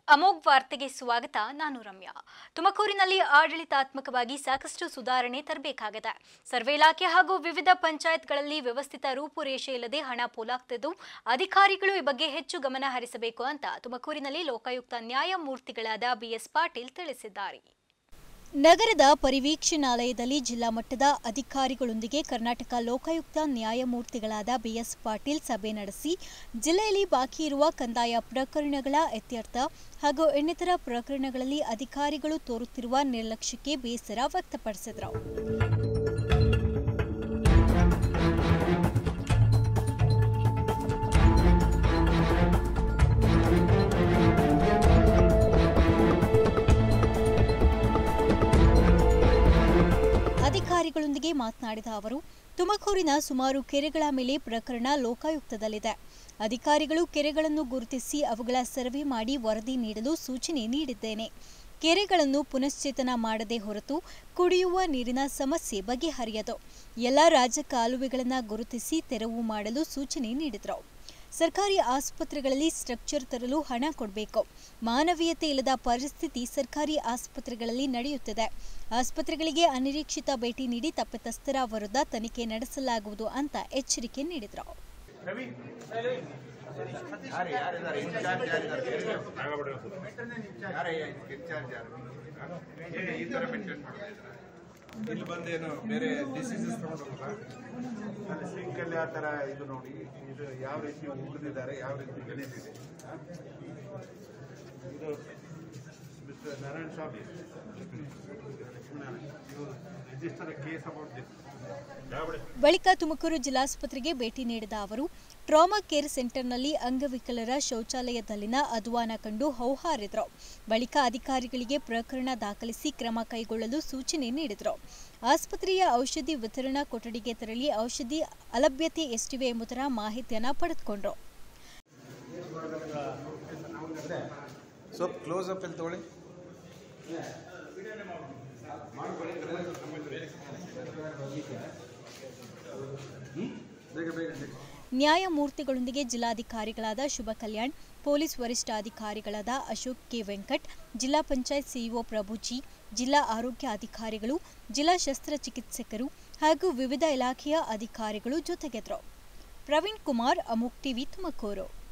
ಅಮೋಘ್ ವಾರ್ತೆಗೆ ಸ್ವಾಗತ ನಾನು ರಮ್ಯಾ ತುಮಕೂರಿನಲ್ಲಿ ಆಡಳಿತಾತ್ಮಕವಾಗಿ ಸಾಕಷ್ಟು ಸುಧಾರಣೆ ತರಬೇಕಾಗಿದೆ ಸರ್ವೆ ಇಲಾಖೆ ಹಾಗೂ ವಿವಿಧ ಪಂಚಾಯತ್ಗಳಲ್ಲಿ ವ್ಯವಸ್ಥಿತ ರೂಪುರೇಷೆ ಇಲ್ಲದೆ ಹಣ ಪೋಲಾಗ್ತಿದ್ದು ಅಧಿಕಾರಿಗಳು ಈ ಬಗ್ಗೆ ಹೆಚ್ಚು ಗಮನ ಹರಿಸಬೇಕು ಅಂತ ತುಮಕೂರಿನಲ್ಲಿ ಲೋಕಾಯುಕ್ತ ನ್ಯಾಯಮೂರ್ತಿಗಳಾದ ಬಿಎಸ್ ಪಾಟೀಲ್ ತಿಳಿಸಿದ್ದಾರೆ ನಗರದ ಪರಿವೀಕ್ಷಣಾಲಯದಲ್ಲಿ ಜಿಲ್ಲಾ ಮಟ್ಟದ ಅಧಿಕಾರಿಗಳೊಂದಿಗೆ ಕರ್ನಾಟಕ ಲೋಕಾಯುಕ್ತ ನ್ಯಾಯಮೂರ್ತಿಗಳಾದ ಬಿಎಸ್ ಪಾಟೀಲ್ ಸಭೆ ನಡೆಸಿ ಜಿಲ್ಲೆಯಲ್ಲಿ ಬಾಕಿ ಇರುವ ಕಂದಾಯ ಪ್ರಕರಣಗಳ ಇತ್ಯರ್ಥ ಹಾಗೂ ಇನ್ನಿತರ ಪ್ರಕರಣಗಳಲ್ಲಿ ಅಧಿಕಾರಿಗಳು ತೋರುತ್ತಿರುವ ನಿರ್ಲಕ್ಷ್ಯಕ್ಕೆ ಬೇಸರ ವ್ಯಕ್ತಪಡಿಸಿದರು ಅಧಿಕಾರಿಗಳೊಂದಿಗೆ ಮಾತನಾಡಿದ ಅವರು ತುಮಕೂರಿನ ಸುಮಾರು ಕೆರೆಗಳ ಮೇಲೆ ಪ್ರಕರಣ ಲೋಕಾಯುಕ್ತದಲ್ಲಿದೆ ಅಧಿಕಾರಿಗಳು ಕೆರೆಗಳನ್ನು ಗುರುತಿಸಿ ಅವುಗಳ ಸರ್ವೆ ಮಾಡಿ ವರದಿ ನೀಡಲು ಸೂಚನೆ ನೀಡಿದ್ದೇನೆ ಕೆರೆಗಳನ್ನು ಪುನಶ್ಚೇತನ ಮಾಡದೆ ಹೊರತು ಕುಡಿಯುವ ನೀರಿನ ಸಮಸ್ಯೆ ಬಗೆಹರಿಯದು ಎಲ್ಲ ರಾಜ ಕಾಲುವೆಗಳನ್ನು ಗುರುತಿಸಿ ತೆರವು ಮಾಡಲು ಸೂಚನೆ ನೀಡಿದರು ಸರ್ಕಾರಿ ಆಸ್ಪತ್ರೆಗಳಲ್ಲಿ ಸ್ಟ್ರಕ್ಚರ್ ತರಲು ಹಣ ಕೊಡಬೇಕು ಮಾನವೀಯತೆ ಇಲ್ಲದ ಪರಿಸ್ಥಿತಿ ಸರ್ಕಾರಿ ಆಸ್ಪತ್ರೆಗಳಲ್ಲಿ ನಡೆಯುತ್ತಿದೆ ಆಸ್ಪತ್ರೆಗಳಿಗೆ ಅನಿರೀಕ್ಷಿತ ಭೇಟಿ ನೀಡಿ ತಪ್ಪಿತಸ್ಥರ ವಿರುದ್ಧ ತನಿಖೆ ನಡೆಸಲಾಗುವುದು ಅಂತ ಎಚ್ಚರಿಕೆ ನೀಡಿದರು ರವಿ ಯಾರು ಯಾರಿದ್ದಾರೆ ಇನ್ಚಾರ್ಜ್ ಯಾರಿದ್ದಾರೆ ಯಾರಯ್ಯ ಇದಕ್ಕೆ ಇನ್ಚಾರ್ಜ್ ಯಾರು ಏನೇ ಈ ಥರ ಮೆಂಟೈನ್ ಮಾಡ್ತಾ ಇಲ್ಲಿ ಬಂದೇನು ಬೇರೆ ಡಿಸೀಸಸ್ ತಗೊಂಡೋಗಲ್ಲ ಅಲ್ಲಿ ಸಿಂಕಲ್ಲಿ ಆ ಥರ ಇದು ನೋಡಿ ಇದು ಯಾವ ರೀತಿ ಉಳಿದಿದ್ದಾರೆ ಯಾವ ರೀತಿ ಬೆಳೀತಿದೆ ಇದು mister Narayana Swamy register case about this ಬಳಿಕ ತುಮಕೂರು ಜಿಲ್ಲಾಸ್ಪತ್ರೆಗೆ ಭೇಟಿ ನೀಡಿದ ಅವರು ಟ್ರಾಮಾ ಕೇರ್ ಸೆಂಟರ್ನಲ್ಲಿ ಅಂಗವಿಕಲರ ಶೌಚಾಲಯದಲ್ಲಿನ ಅಧ್ವಾನ ಕಂಡು ಹೌಹಾರಿದ್ರು ಬಳಿಕ ಅಧಿಕಾರಿಗಳಿಗೆ ಪ್ರಕರಣ ದಾಖಲಿಸಿ ಕ್ರಮ ಕೈಗೊಳ್ಳಲು ಸೂಚನೆ ನೀಡಿದರು ಆಸ್ಪತ್ರೆಯ ಔಷಧಿ ವಿತರಣಾ ಕೊಠಡಿಗೆ ತೆರಳಿ ಔಷಧಿ ಅಲಭ್ಯತೆ ಎಷ್ಟಿವೆ ಎಂಬುದರ ಮಾಹಿತಿಯನ್ನು ಪಡೆದುಕೊಂಡರು ಸ್ವಲ್ಪ ಕ್ಲೋಸ್ ಅಪ್ ಅಲ್ಲಿ ತಗೊಳ್ಳಿ ಬೇಗ ಬೇಗ ನ್ಯಾಯಮೂರ್ತಿಗಳೊಂದಿಗೆ ಜಿಲ್ಲಾಧಿಕಾರಿಗಳಾದ ಶುಭ ಕಲ್ಯಾಣ್ ಪೊಲೀಸ್ ವರಿಷ್ಠಾಧಿಕಾರಿಗಳಾದ ಅಶೋಕ್ ಕೆ ವೆಂಕಟ್ ಜಿಲ್ಲಾ ಪಂಚಾಯತ್ ಸಿಇಒ ಪ್ರಭುಜಿ ಜಿಲ್ಲಾ ಆರೋಗ್ಯ ಅಧಿಕಾರಿಗಳು ಜಿಲ್ಲಾ ಶಸ್ತ್ರಚಿಕಿತ್ಸಕರು ಹಾಗೂ ವಿವಿಧ ಇಲಾಖೆಯ ಅಧಿಕಾರಿಗಳು ಜೊತೆಗಿದ್ರು ಪ್ರವೀಣ್ ಕುಮಾರ್ ಅಮುಕ್ ಟಿವಿ ತುಮಕೂರು